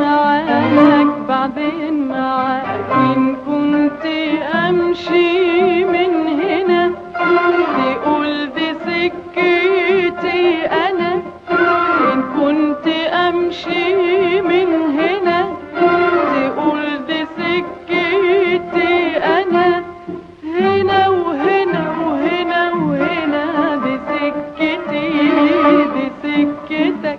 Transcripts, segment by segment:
معاك بعدين معاك إن كنت أمشي من هنا تقول دي سكتي أنا إن كنت أمشي من هنا تقول دي سكتي أنا هنا وهنا وهنا وهنا دي سكتي دي سكتك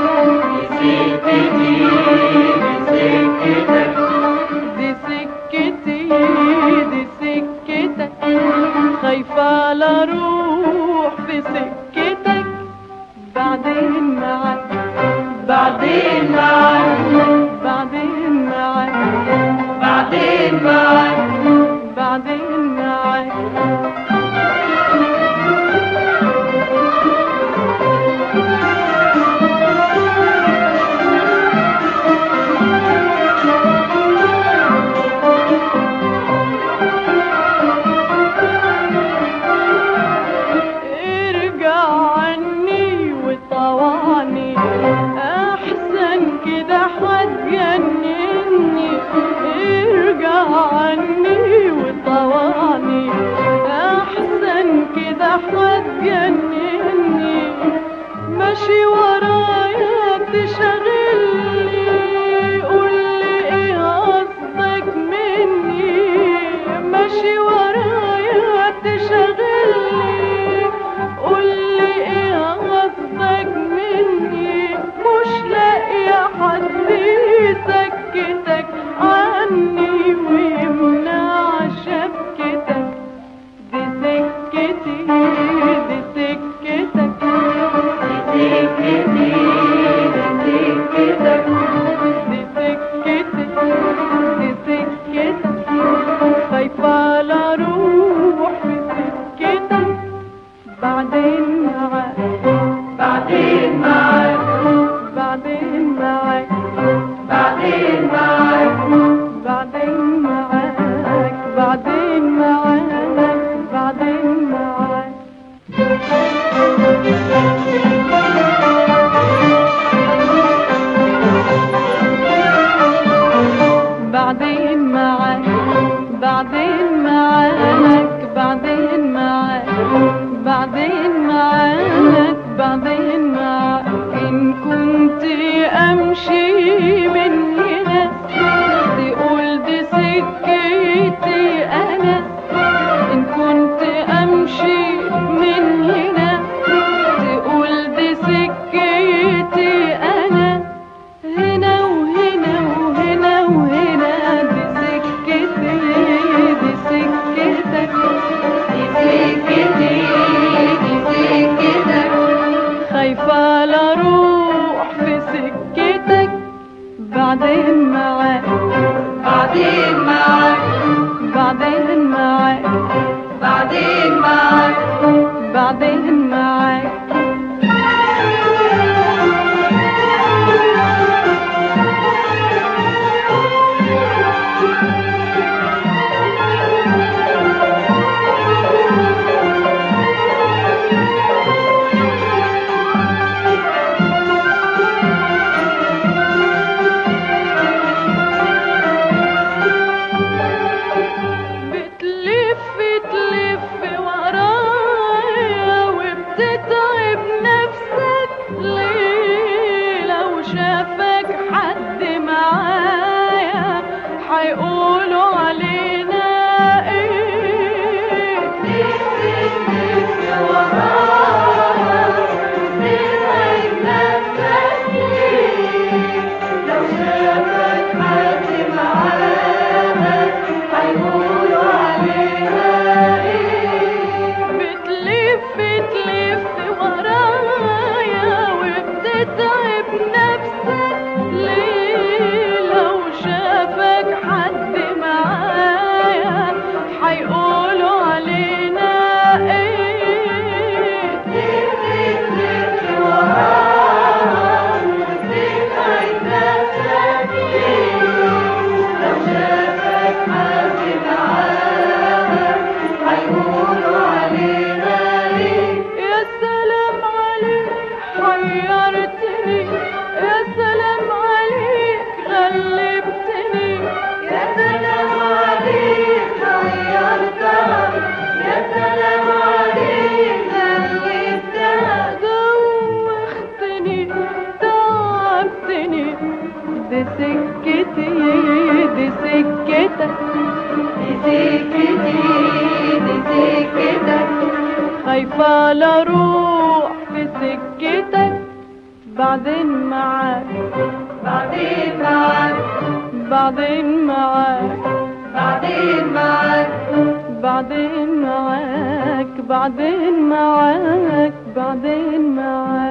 دي سكتي دي سكتك خايفة لا اروح في سكتك بعدين معاك بعدين معاك بعدين معاك بعدين معاك بعدين معاك ارجع عني وطوعني احسن كده هتجنني ارجع عني وطوعني احسن كده هتجنني ماشي ورايا تشغلني قولي ايه قصدك مني ماشي ورايا تشغلني قولي ايه قصدك مني مش لاقية حد يسكتك عني ويمنع شبكتك دي سكتي دي سكتك دي سكتي دي سكتك دي سكتي دي سكتك خايفة لا اروح في سكتك بعدين معاك بعدين معاك بعدين معاك بعدين معاك بعدين معاك بعدين معاك بعدين معاك بعدين معاك بعدين معاك بعدين معاك بعدين معاك بعدين معاك إن كنت أمشي من هنا تقول دي سكتي أنا إن كنت أمشي من هنا تقول دي سكتي أنا هنا وهنا وهنا وهنا دي سكتي دي سكتك دي سكتي دي سكتك خايفة لا اروح في سكتك بعدين معاك بعدين معاك بعدين معاك بعدين معاك بعدين معاك بتلف تلف ورايا وبتتعب نفسك ليه لو شافك حد معايا هيقولوا علينا ايه تلف ورايا وبتتعب نفسك ليه لو شافك حد معايا هيقولوا علينا ايه بتلف تلف ورايا وبتتعب نفسك ليه لو شافك حد معايا هيقولوا علينا ايه تلف تلف ورايا وبتتعب نفسك ليه لو شافك حد معايا سكتي دي سكتك دي سكتي دي سكتك خايفة لا اروح في سكتك بعدين معاك بعدين معاك بعدين معاك بعدين معاك بعدين معاك بعدين معاك بعدين معاك